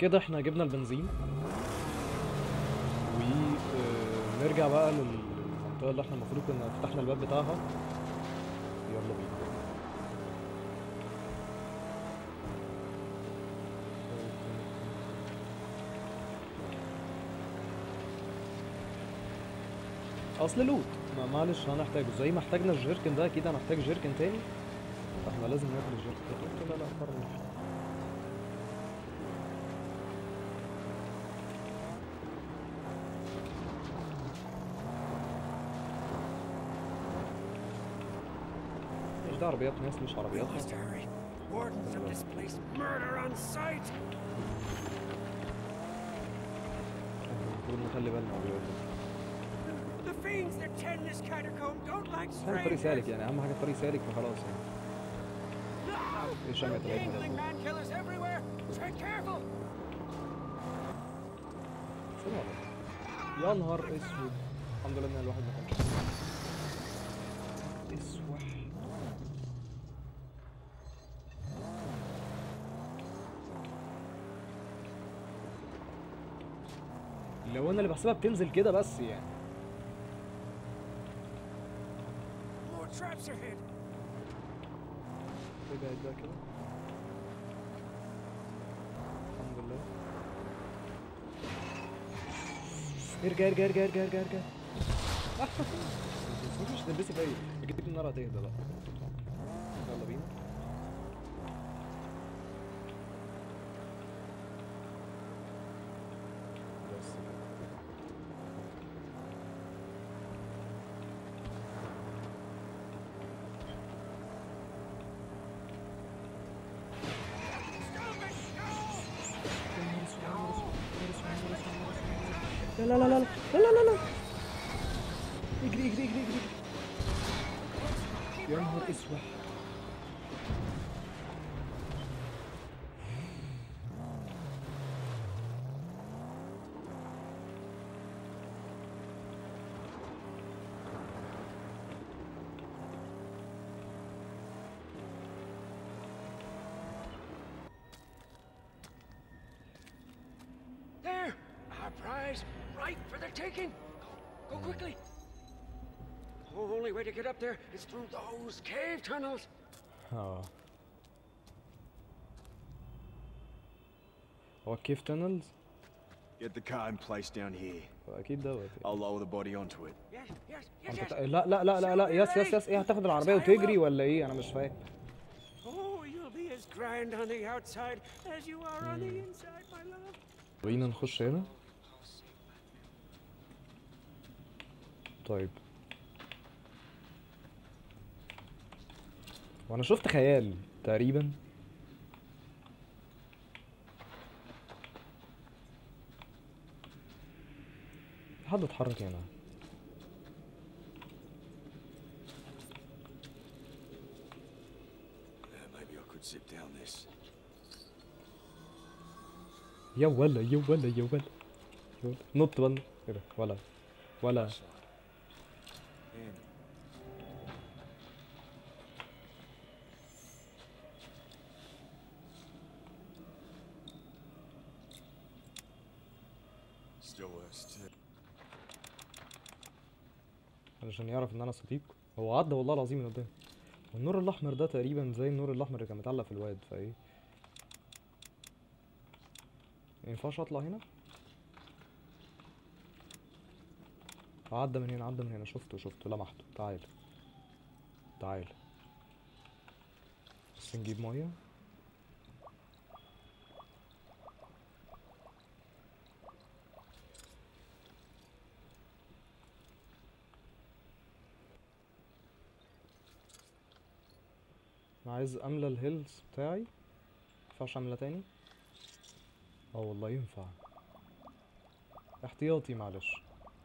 كده احنا جبنا البنزين ونرجع بقى للمنطقة اللي احنا المفروض كنا فتحنا الباب بتاعها يلا بينا اصل لوت ما معلش هنحتاجه زي ما احتاجنا الجيركن ده اكيد هنحتاج جيركن تاني فاحنا لازم ناكل الجيركن قلت لا لا بره مش ده عربيات ناس مش عربيات We must hurry. Wardens of this place murder on sight. المفروض نخلي بالنا من العربيات دي. The fiends that tend this catacomb don't like بس احنا الطريق strangers. سالك يعني اهم حاجه الطريق سالك فخلاص يعني No! ايه شمعة العيد Gangling ده؟ man killers everywhere. Tread careful. سلام عليكم. يا نهار اسود الحمد لله ان الواحد ما كانش اسوح لو انا اللي بحسبها بتنزل كده بس يعني More traps ahead. ابعد بقى كده الحمد لله ارجع ارجع ارجع ارجع ارجع ارجع مش تلبسي فيا جبت النار هتهدى بقى يلا بينا بس لا لا لا لا لا لا لا لا اجري اجري اجري اجري يا نهار اسود There! Our prize, ripe for the taking. Go, go quickly. The only way to get up there is through those cave tunnels. اه هو كيف تانلز Get the car in place down here. اكيد دوت I'll lower the body onto it. Yes, yes, yes, انت yes. بتا- لا لا لا لا لا يس يس يس ايه هتاخد العربيه وتجري ولا ايه انا مش فاهم Oh, you'll be as grand on the outside as you are on the inside, my love. بينا نخش هنا طيب وانا شفت خيال تقريبا في حد اتحرك هنا Yeah, maybe I could zip down this. يا ولا يا ولا يا ولا يا ولا. نط بنا ايه ده ولا ولا Man, still worse too. علشان يعرف ان انا صديق هو عدى والله العظيم من قدام والنور الاحمر ده تقريبا زي النور الاحمر اللي كان متعلق في الواد فايه مينفعش اطلع هنا عدى من هنا عدى من هنا شفته شفته لمحته تعال تعال بس نجيب ميه انا عايز املى الهيلز بتاعي مينفعش املى تاني اه والله ينفع احتياطي معلش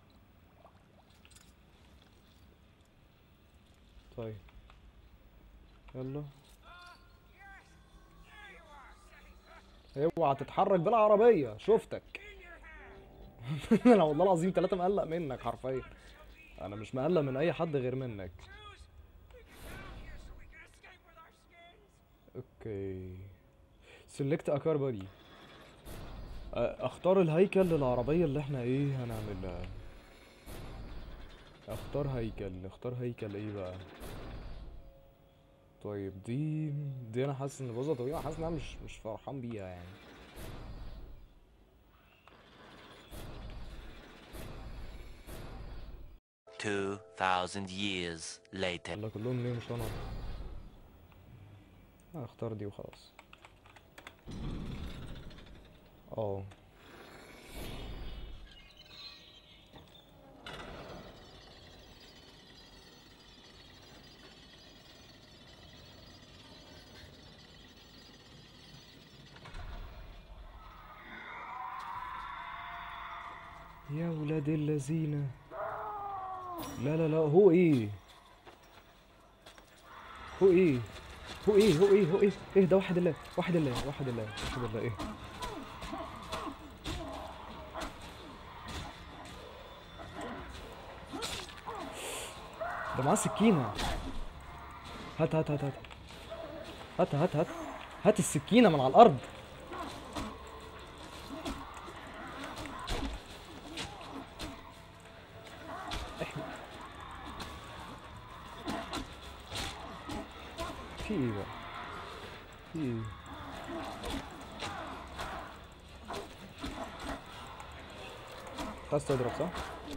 طيب يلا اوعى تتحرك بالعربية شفتك انا والله العظيم ثلاثة مقلق منك حرفيا انا مش مقلق من اي حد غير منك Choose! We found here so we can escape with our skins. اوكي select a car body آه، اختار الهيكل للعربية اللي احنا ايه هنعملها اختار هيكل نختار هيكل ايه بقى طيب دي دي انا حاسس ان باظة طويلة حاسس ان انا مش مش فرحان بيها يعني Two thousand years later. ولا كلهم ليه مش انا اختار دي وخلاص اه يا ولاد اللذينه لا لا لا هو ايه هو ايه هو ايه هو ايه هو ايه ايه ده واحد الله واحد الله واحد الله واحد الله ايه ده معاه سكينة هات هات هات هات هات هات هات هات السكينة من على الأرض احنا في ايه بقى في ايه عايز تضرب صح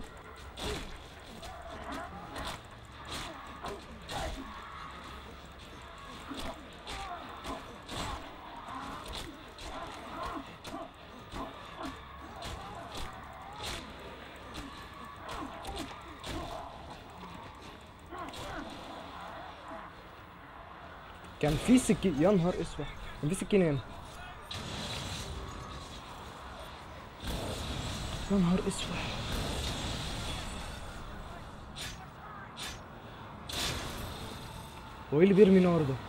كان في سكين يا نهار اسود كان في سكين هنا يا نهار اسود هو ايه اللي بيرمي نار ده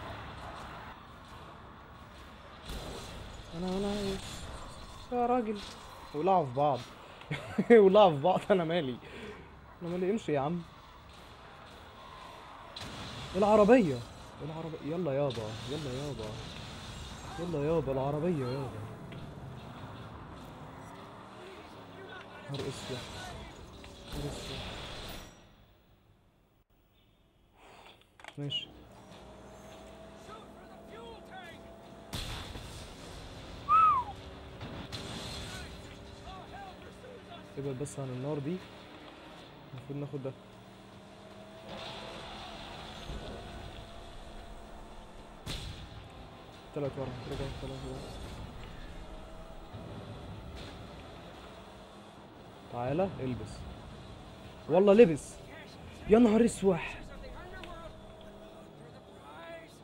انا انا يا راجل ولعوا في بعض ولعوا في بعض انا مالي انا مالي امشي يا عم العربية العربية يلا يابا يلا يابا يلا يابا العربية يابا نهار اسود نهار اسود ماشي ابعد بس عن النار دي المفروض ناخد ده طلعت ورا رجع طلعت ورا تعالى البس والله لبس يا نهار اسوح of the underworld. For the prize.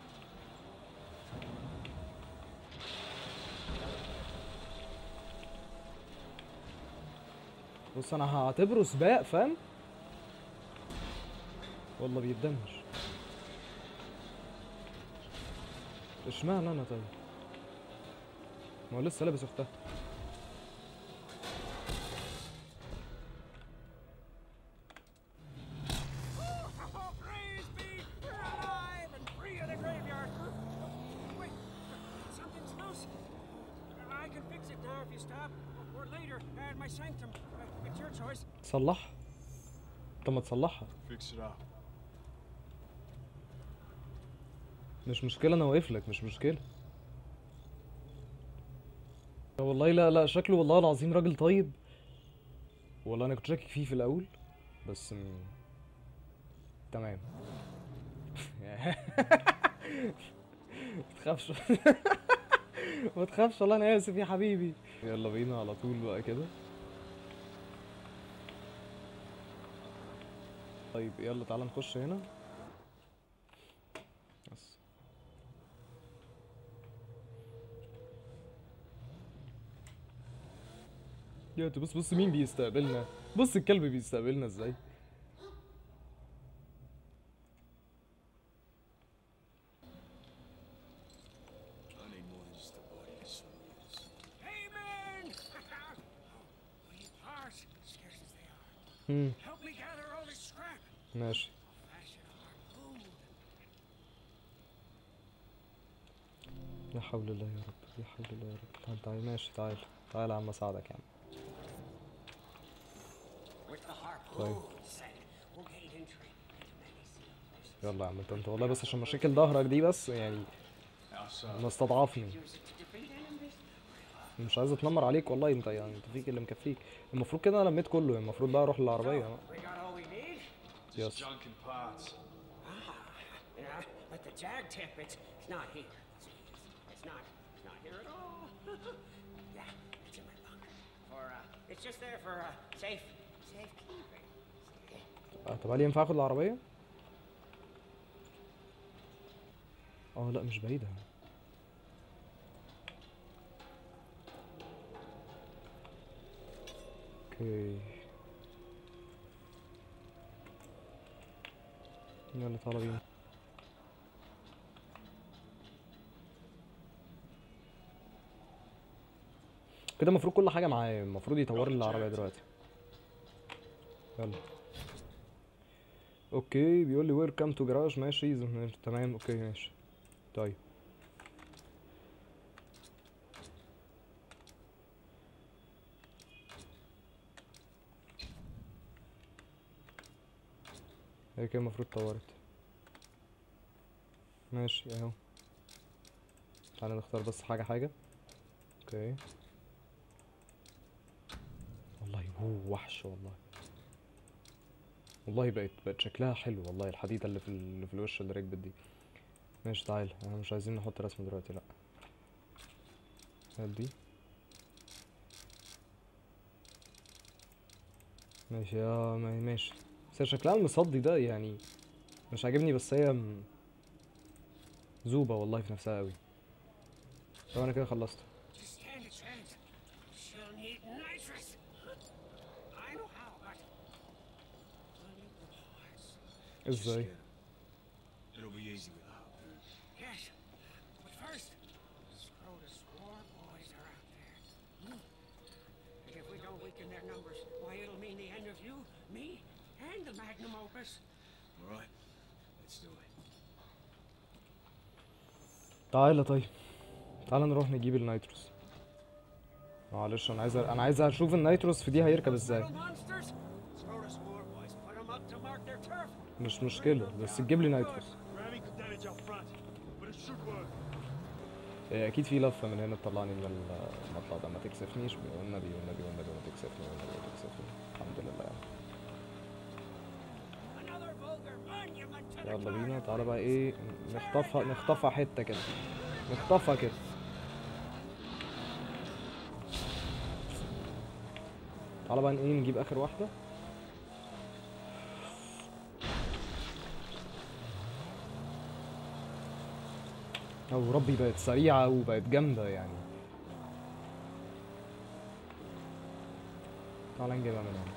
بص انا هعتبره سباق فاهم والله بيتدمر اشمعنى انا طيب ما هو لسه لابس اختها Oh, praise be! We're alive and free of the graveyard. Wait, something's loose. I can fix it now if you stop. Or later, at my sanctum. Uh, It's your choice. تصلحها طب ما تصلحها Fix it up. مش مشكلة انا واقف لك مش مشكلة والله لا لا شكله والله العظيم راجل طيب والله انا كنت شاكك فيه في الاول بس م... تمام متخافش ما تخافش والله انا اسف يا حبيبي يلا بينا على طول بقى كده طيب يلا تعالى نخش هنا بس يا انت بص بص مين بيستقبلنا بص الكلب بيستقبلنا ازاي I need more than just a body and souls. Amen! we part, scarce as they are. امم Help me gather all this scrap. ماشي Fashion our food. لا حول الله يا رب لا حول الله يا رب تعال تعال ماشي تعال تعال يا عم اساعدك يا عم With the harpoon طيب. set, we'll gain entry into many seals. يلا يا عم انت انت والله بس عشان مشاكل ظهرك دي بس يعني Outside. مستضعفني Use it to defeat enemies. مش عايز اتنمر عليك والله انت يعني انت فيك اللي مكفيك المفروض كده انا لميت كله المفروض بقى اروح للعربيه بقى. We got all we need. Just Yes. junk and parts. Yeah, but the jag tip, it's, it's not here. See, it's, it's not, it's not here at all. yeah, it's in my bunker. For, uh, it's just there for, uh, safe, safekeeping. See? آه، طب هل ينفع اخد العربيه اه لا مش بعيده اوكي يلا تعالى بينا كده المفروض كل حاجه معايا المفروض يطور لي العربيه دلوقتي يلا اوكي بيقول لي ويلكم تو جراج ماشي ز- تمام اوكي ماشي طيب هي كده المفروض طورت ماشي اهو تعالى نختار بس حاجة حاجة اوكي والله هو وحش والله والله بقت بقت شكلها حلو والله الحديدة اللي في ال- اللي في الوش اللي ركبت دي ماشي تعال احنا مش عايزين نحط رسمة دلوقتي لا هات دي ماشي اه ما- ماشي بس هي شكلها المصدي ده يعني مش عاجبني بس هي م- زوبة والله في نفسها قوي طب انا كده خلصت To stand a chance, she'll need nitrous. I know how, but we'll need the parts. ازاي It'll be easy with a harpoon. Yes, but first, Scrotus war boys are out there. Hmm. And if we don't weaken their numbers, why, it'll mean the end of you, me, and the magnum opus. All right, let's do it. تعالى طيب تعالى نروح نجيب النيتروس معلش انا عايز انا عايز اشوف النيتروس في دي هيركب ازاي Little monsters? Scrotus war boys put 'em up to mark their turf. مش مشكلة بس تجيب لي نيتروس Ramming could damage our front, but it should work. إيه، اكيد في لفة من هنا تطلعني من المطلع ده ما تكسفنيش والنبي والنبي والنبي ما تكسفني والنبي ما تكسفني الحمد لله يعني. Another vulgar monument to the يلا بينا clan. تعالى بقى ايه نخطفها نخطفها حتة كده نخطفها كده تعالى بقى ايه نجيب اخر واحدة او ربي بقت سريعة وبقت جامدة يعني تعالى نجيبها من هنا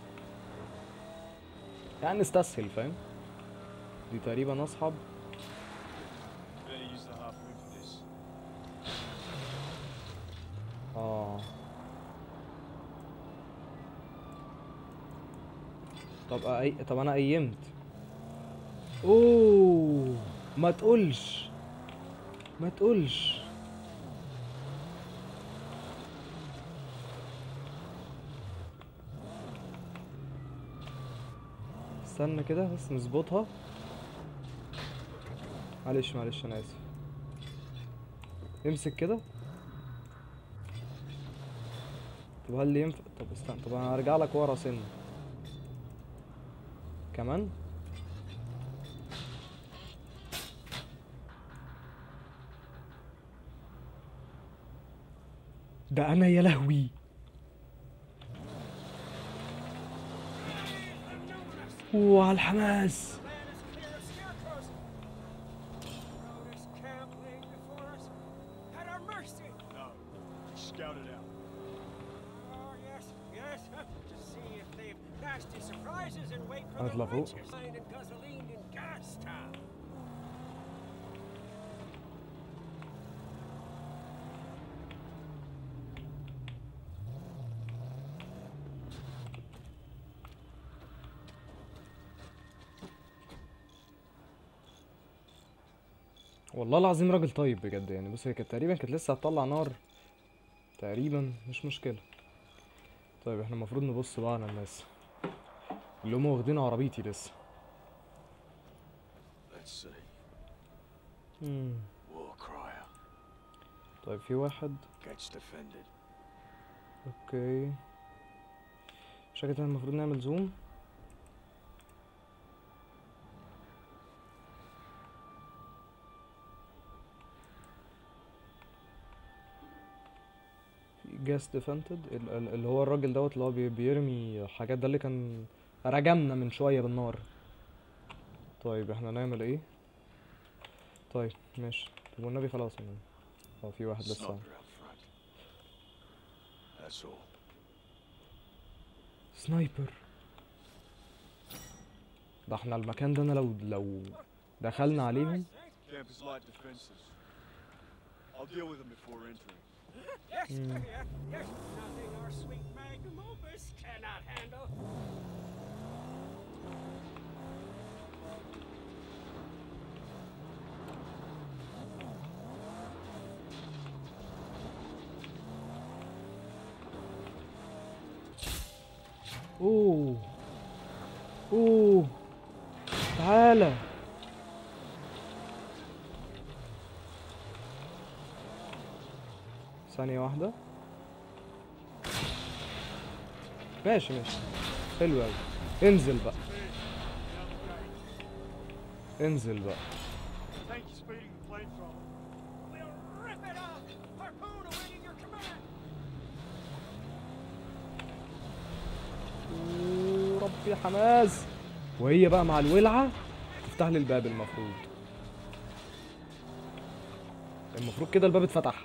يعني نستسهل فاهم دي تقريبا اصحاب Better use the harpoon for this. اه طب أي... طب انا قيمت اوه ما تقولش ما تقولش استنى كده بس نظبطها معلش معلش انا اسف امسك كده طب هل ينفع طب استنى طب انا هرجع لك ورا سن كمان ده انا يا لهوي وعلى الحماس Land is clear of scarecrows. Scrotus camp laying before us. At our mercy. No, scout it out. Oh, yes, yes. To see if they've nasty surprises and wait for I'd the love it. witches. Wine and gasoline in Gastown. والله العظيم راجل طيب بجد يعني بص هي كانت تقريبا كانت لسه هتطلع نار تقريبا مش مشكلة طيب احنا المفروض نبص بقى على الناس اللي هم واخدين عربيتي لسه Let's see. مم. War crier. طيب في واحد Gets defended. اوكي شكلنا احنا المفروض نعمل زوم جاس ديفنتد اللي هو الراجل دوت اللي هو بي- بيرمي حاجات ده اللي كان رجمنا من شوية بالنار طيب احنا نعمل ايه طيب ماشي طب والنبي خلاص يعني هو في واحد لسه Sniper out front. That's all. سنايبر ده احنا المكان ده انا لو لو دخلنا عليهم Camp is light defenses. I'll deal with them before entering. Yes, Hmm. yes, yes. Nothing our sweet magnum opus cannot handle. اوه اوه تعالى ثانية واحدة ماشي ماشي حلو اوي انزل بقى انزل بقى Thank you, speeding the flamethrower. We'll rip it off. Harpoon awaiting your command. أوه، ربي حماس وهي بقى مع الولعة تفتح لي الباب المفروض المفروض كده الباب اتفتح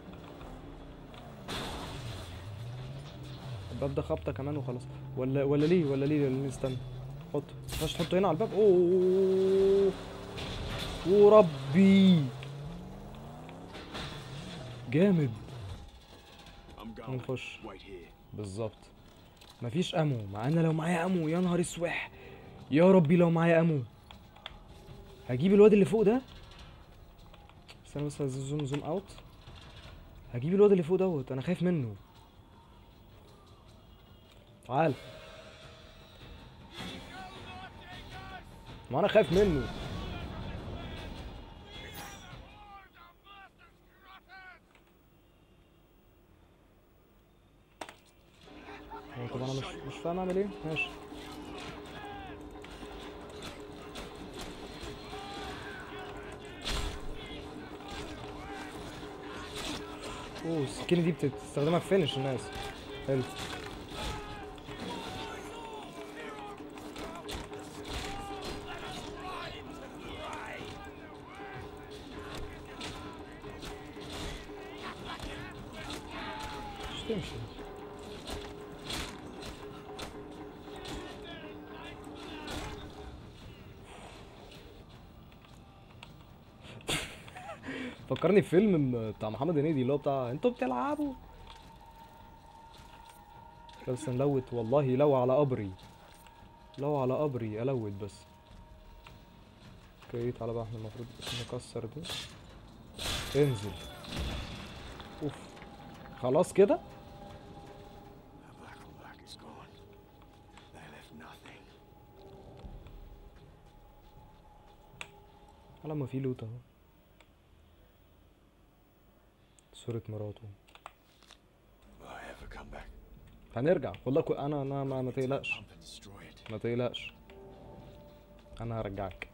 الباب ده خبطة كمان وخلاص ولا ولا ليه ولا ليه ولا ليه استنى حط مش تحطه هنا على الباب اوه وربي جامد I'm going. نخش Wait here. بالظبط مفيش امو مع ان لو معايا امو يا نهار اسوح يا ربي لو معايا امو هجيب الواد اللي فوق ده استنى بس زوم زوم اوت هجيب الواد اللي فوق دوت انا خايف منه تعال ما انا خايف منه هو طب انا مش مش فاهم اعمل ايه ماشي اوه السكينة دي بتستخدمها في فينش الناس حلو مش تمشي فكرني بفيلم م- بتاع محمد هنيدي اللي هو بتاع انتوا بتلعبوا لا بس نلوت والله لو على قبري لو على قبري الوت بس اوكي تعالى بقى احنا المفروض نكسر دي انزل اوف خلاص كده The black on black is gone. They left nothing. على ما في لوت اهو صورة مراته Will I ever come back? هنرجع والله كو... انا انا ما, ما تقلقش Pump and destroy it. ما تقلقش انا هرجعك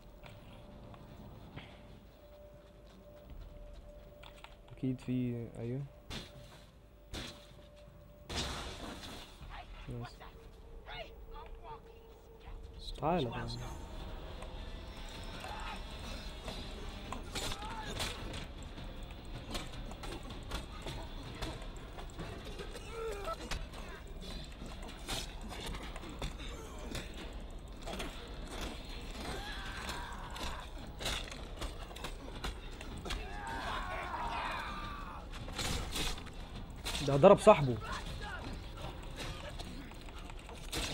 اكيد في ايوه بس. تعالى تعالى. ده ضرب صاحبه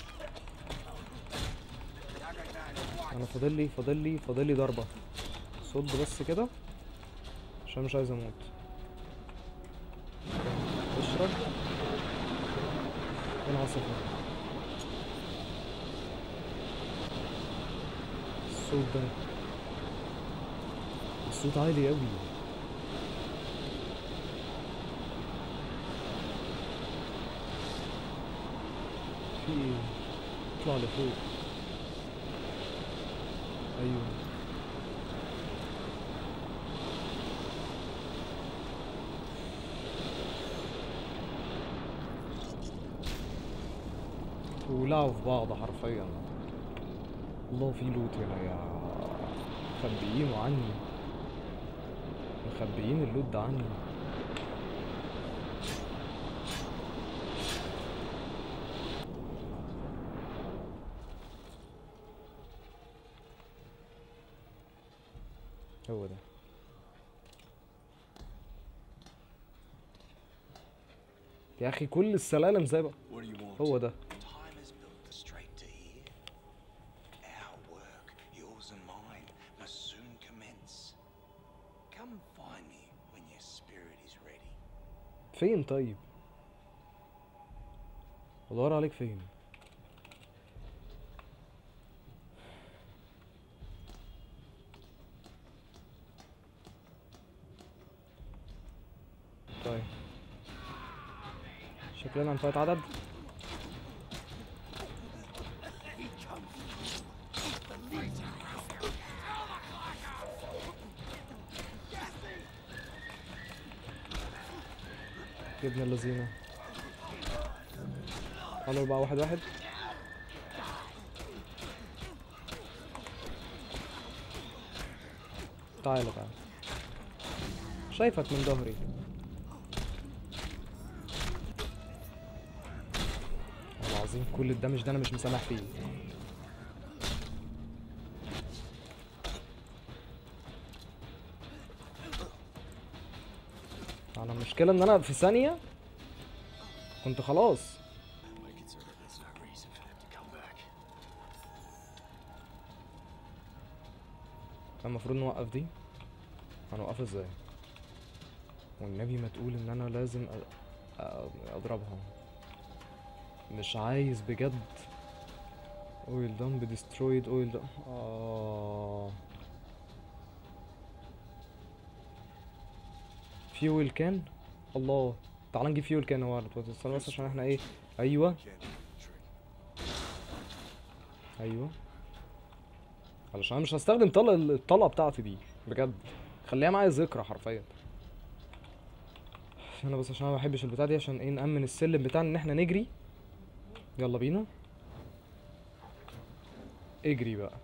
انا فاضل لي فاضل لي فاضل لي ضربه صد بس كده عشان مش عايز اموت اشرب هنا عاصفة الصوت ده الصوت عالي اوي في ايه اطلع لفوق ايوه ولعوا في بعض حرفيا الله في لوت هنا يا مخبيينه عني مخبيين اللوت ده عني هو ده يا اخي كل السلالم زي بعض What do you want? هو ده Time has built us straight to here. Our work, yours and mine, must soon commence. Come find me when your spirit is ready. فين طيب بدور عليك فين طيب شكلنا هنفوت عدد جبنا اللذينة تعالوا بقى واحد واحد تعالى تعالى شايفك من ظهري والله العظيم كل الدمج ده انا مش مسامح فيه انا المشكلة ان انا في ثانية كنت خلاص We're concerned there's no reason for them to come back. كان المفروض نوقف دي هنوقفها ازاي والنبي ما تقول ان انا لازم أ- أ- اضربها مش عايز بجد اويل دمب ديسترويد اويل دمب اه فيول كان الله تعال نجيب فيول كان هو استنى بس عشان احنا ايه ايوه ايوه علشان أنا مش هستخدم طلق الطلقه بتاعتي دي بجد خليها معايا ذكرى حرفيا انا بس عشان انا ما بحبش البتاع دي عشان ايه نأمن السلم بتاعنا ان احنا نجري يلا بينا اجري بقى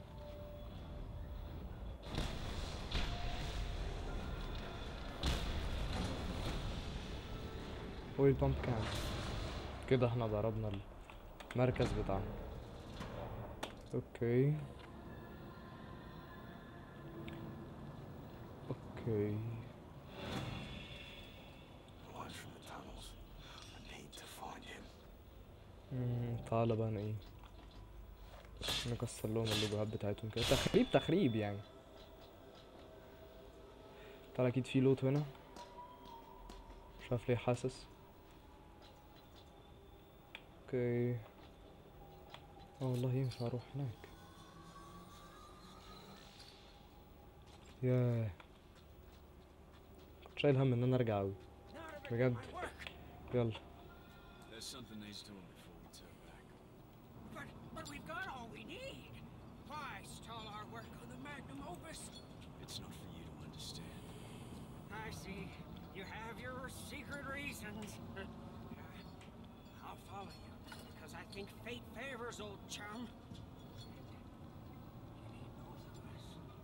اويل بامب كان كده احنا ضربنا المركز بتاعنا اوكي اوكي Light from the tunnels. I need to find him. مم، تعالى بقى انا ايه نكسر لهم اللوجوهات بتاعتهم كده تخريب تخريب يعني تعالى اكيد في لوت هنا مش عارف ليه حاسس اوكي اه والله ينفع اروح هناك ياه كنت شايل هم ان انا ارجع اوي Not a bit بجد of my work, يلا There's something needs doing before we turn back. but, but we've got all we need. Why stall our work on the magnum opus? It's not for you to understand. I see. You have your secret reasons. I'll follow you because I think fate favors old chum. And you need both of us.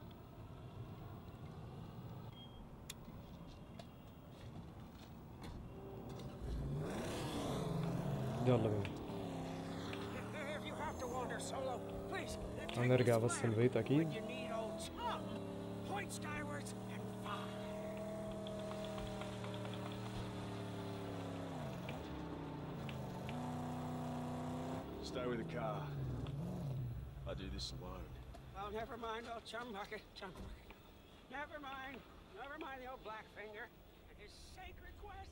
يلا بينا If you have to wander solo, please. take هنرجع this بس flare. البيت اكيد When you need old chum, point skywards and fire. Stay with the car. I do this alone. Well, never mind, old chum bucket, chum bucket. Never mind. Never mind the old black finger. His sacred quest.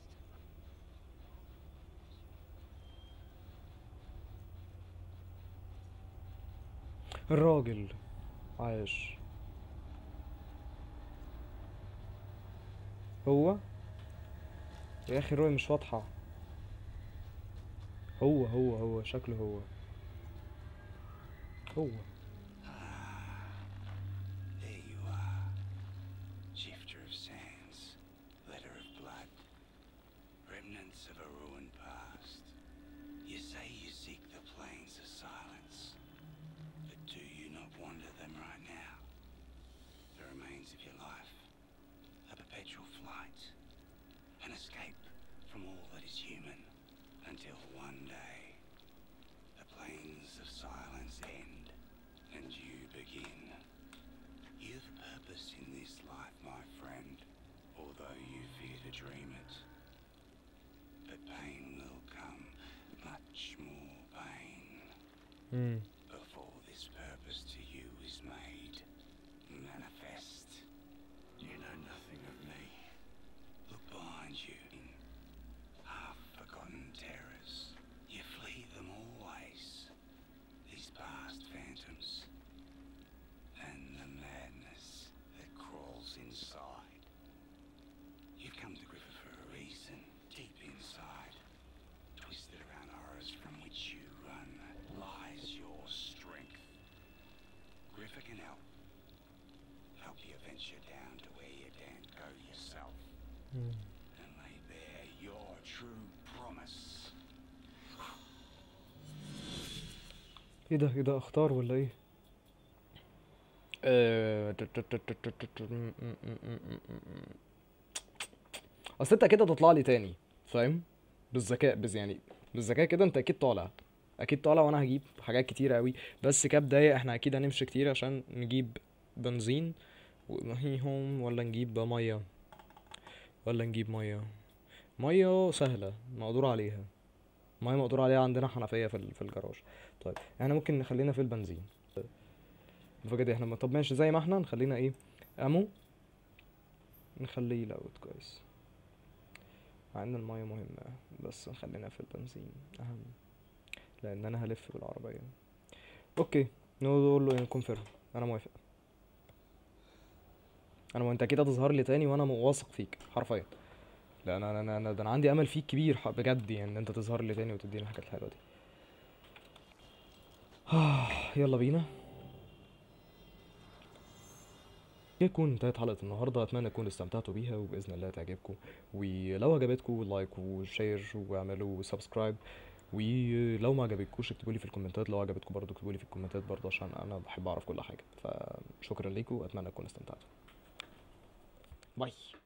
الراجل عايش هو يا اخي الرؤية مش واضحة هو هو هو شكله هو هو There you are. Shifter of sands, letter of blood, remnants of a ruined past. You say you seek the plains of silence, but do you not wander them right now? The remains of your life, a perpetual flight, an escape from all that is human, until one day the plains of silence end and you begin. You've purpose in this life, my friend, although you fear to dream it. But pain will come, much more pain, مم. before this purpose to you is made manifest. You know nothing of me. Look behind you. Half forgotten terrors. You flee them always. These past phantoms. And the madness that crawls inside. You've come to Griffith for a reason. Deep inside. Twisted around horrors from which you run lies your strength. Griffith can help. Help you venture down to where you can't go yourself. مم. And lay bare your true promise. ايه ده ايه ده اختار ولا ايه آه، ت- ت- ت- ت- ت- ت- م- م- م- م- م- م. اصل انت اكيد هتطلع لي تاني فاهم بالذكاء بس يعني بالذكاء كده انت اكيد طالع اكيد طالع وانا هجيب حاجات كتير قوي بس كبداية احنا اكيد هنمشي كتير عشان نجيب بنزين ونهيهم ولا نجيب مية ولا نجيب مية مية سهلة مقدور عليها مية مقدور عليها عندنا حنفية في ال- في الجراج طيب احنا ممكن نخلينا في البنزين الفكرة دي احنا طب ماشي زي ما احنا نخلينا ايه امو نخليه لاود كويس مع ان المية مهمة بس نخلينا في البنزين اهم لان انا هلف بالعربية اوكي نقول له كونفيرم انا موافق انا وانت كده تظهر لي تاني وانا واثق فيك حرفيا لا انا انا انا ده انا عندي امل فيك كبير ح- بجد يعني ان انت تظهر لي تاني وتديني الحاجات الحلوه دي يلا بينا يكون انتهت حلقة النهاردة أتمنى تكونوا استمتعتوا بيها وبإذن الله تعجبكم ولو عجبتكم لايك وشير واعملوا سبسكرايب ولو ما عجبتكوش اكتبوا لي في الكومنتات لو عجبتكم برضو اكتبوا لي في الكومنتات برضو عشان أنا بحب أعرف كل حاجة فشكرا ليكم وأتمنى تكونوا استمتعتوا باي